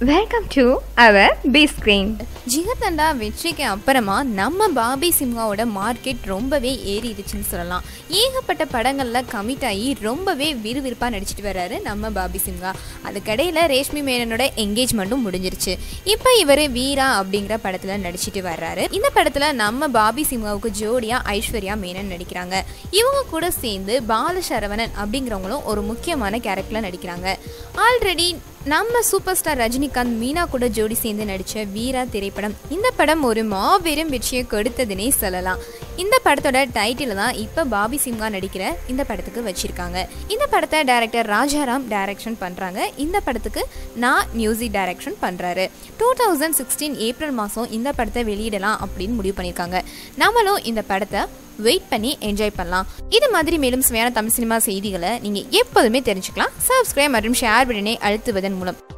welcome to our B screen Jigarthanda வெற்றிக்கு அப்புறமா நம்ம பாபி சிம்ஹாவோட மார்க்கெட் ரொம்பவே ஏறிடுச்சுன்னு சொல்லலாம் ஏகப்பட்ட படங்களில் கமிட் ஆகி ரொம்பவே விறுவிறுப்பாக நடிச்சிட்டு வர்றாரு நம்ம பாபி சிம்ஹா அதுக்கடையில் ரேஷ்மி மேனனோட என்கேஜ்மெண்ட்டும் முடிஞ்சிருச்சு இப்போ இவர் வீரா அப்படிங்கிற படத்தில் நடிச்சிட்டு வர்றாரு இந்த படத்தில் நம்ம பாபி சிம்ஹாவுக்கு ஜோடியாக ஐஸ்வர்யா மேனன் நடிக்கிறாங்க இவங்க கூட சேர்ந்து பாலசரவணன் அப்படிங்கிறவங்களும் ஒரு முக்கியமான கேரக்டரில் நடிக்கிறாங்க ஆல்ரெடி நம்ம சூப்பர் ஸ்டார் ரஜினிகாந்த் மீனா கூட ஜோடி சேர்ந்து நடித்த வீரா திரைப்படம் இந்த படம் ஒரு மாபெரும் வெற்றியை கொடுத்ததுனே சொல்லலாம் இந்த படத்தோட டைட்டில் தான் இப்போ பாபி சிம்ஹா நடிக்கிற இந்த படத்துக்கு வச்சிருக்காங்க இந்த படத்தை டைரக்டர் ராஜாராம் டைரக்ஷன் பண்ணுறாங்க இந்த படத்துக்கு நான் மியூசிக் டைரக்ஷன் பண்ணுறாரு டூ தௌசண்ட் சிக்ஸ்டீன் ஏப்ரல் மாதம் இந்த படத்தை வெளியிடலாம் அப்படின்னு முடிவு பண்ணியிருக்காங்க நம்மளும் இந்த படத்தை வெயிட் பண்ணி என்ஜாய் பண்ணலாம் இது மாதிரி மேலும் சுவையான தமிழ் சினிமா செய்திகளை நீங்கள் எப்போதுமே தெரிஞ்சுக்கலாம் சப்ஸ்கிரைப் மற்றும் ஷேர் பட்டனை அழுத்துவதன் மூலம்